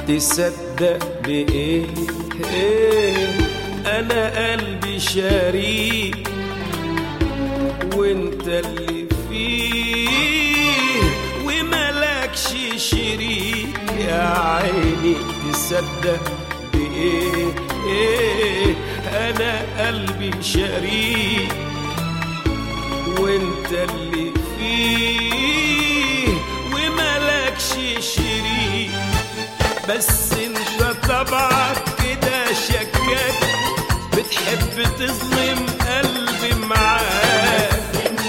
تصدق بإيه إيه أنا قلبي شريك وانت اللي فيه وملكش شريك يا عيني تصدق بإيه إيه أنا قلبي شريك وانت اللي فيه وملكش شريك بس انت طبعك كده شكاك بتحب تظلم قلبي معاك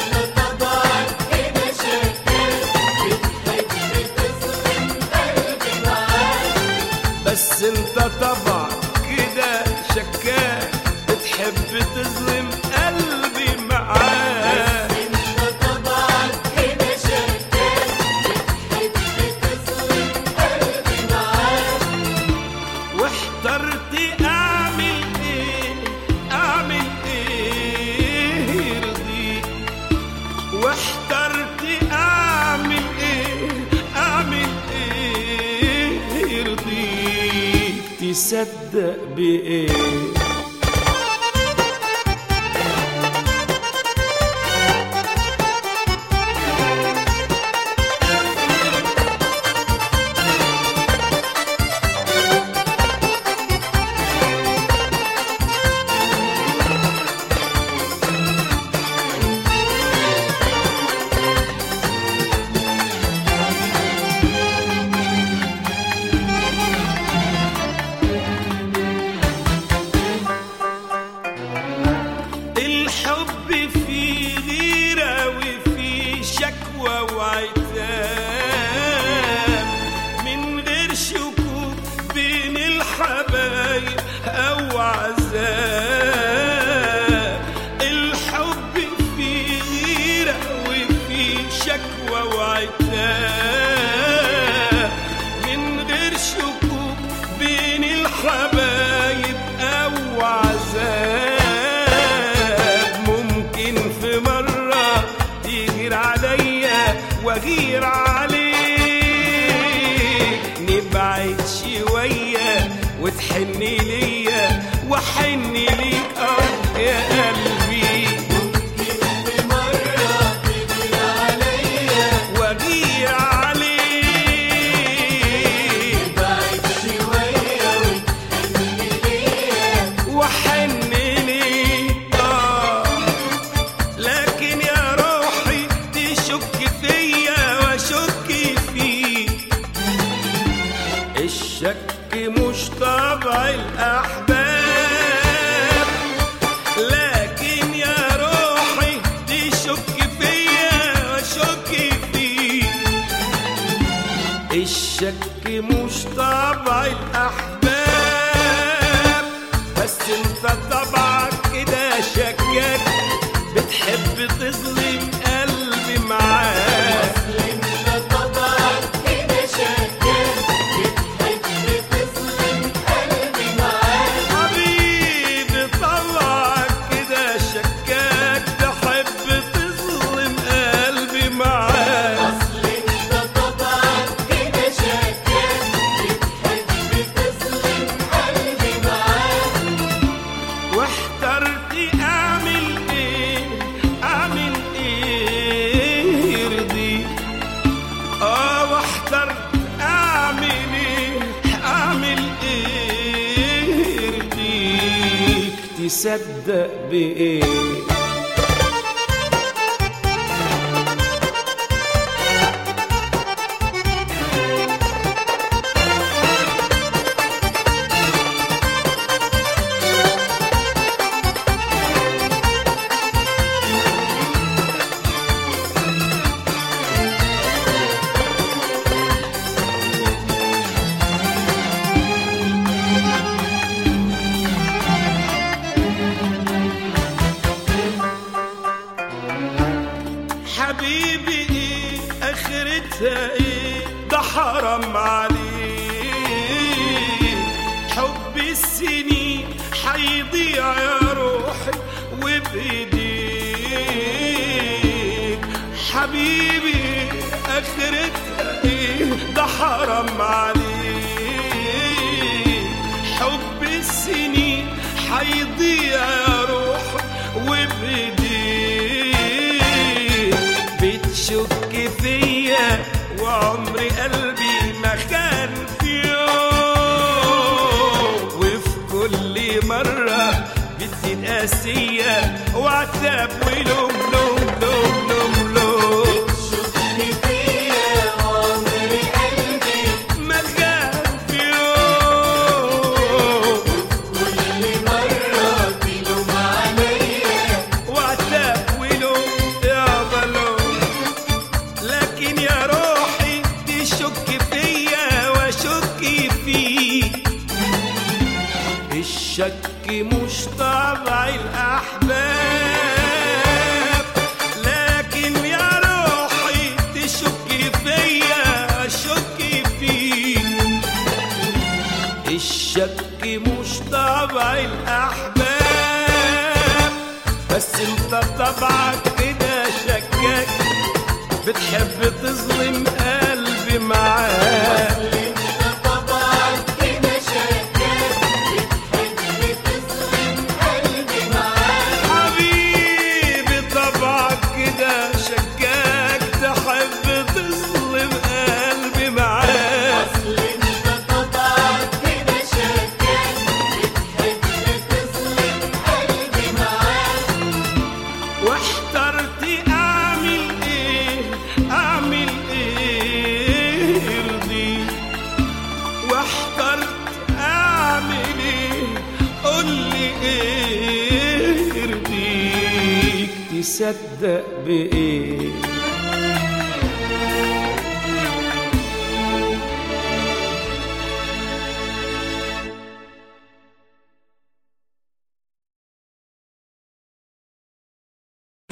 بس انت طبعك كده شكاك بتحب تظلم قلبي معاك واحترت اعمل ايه اعمل ايه يرضيك واحترت اعمل ايه اعمل ايه يرضيك تصدق بايه الحب فيه غيرة وفيه شكوى وعتاب من غير شكوك بين الحبايب أو عذاب الحب فيه غيرة وفيه شكوى وعتاب من غير شكوك بين الحبايب أو عذاب ممكن في مرة تغير عليا وأغير عليك نبعد شوية وتحني ليا وحن ليك اه يا قلبي وأغير عليك وحنني آه لكن يا روحي تشك فيا واشك فيك الشك مش طبع الأحباب لكن يا روحي تشك فيا واشك فيك الشك مش طبع الأحباب بس انت طبعك كده شكاك بتحب تظلم قلبي معاك حبيبي طلعك كده شكاك تحب تظلم قلبي معاك واحترت اعمل ايه اعمل ايه يرضيك اه واحترت اعمل ايه اعمل ايه يرضيك تصدق بايه حبيبي ايه اخرتها ايه ده حرام عليك حب السنين حيضيع يا روحي وبايديك حبيبي اخرتها ايه ده حرام عليك حب السنين حيضيع يا روح وبديك بتشك فيا وعمري قلبي ما كان في يوم وفي كل مرة بتزيد قاسية وعتاب ولوم لوم لوم لوم لوم ما كان في يوم وعتاب ولوم يا بلوم لكن يا روحي تشك فيا واشك فيك الشك مش طبع الاحباب لكن يا روحي تشك فيا اشك فيك الشك مش طبع الاحباب بس انت طبعك كده شكاك بتحب تظلم قلبي معاك حبيبي طبعك كده شكاك تحب تظلم قلبي معاك واحترت اعمل ايه اعمل ايه يرضيك واحترت اعمل ايه قولي ايه يرضيك تصدق بايه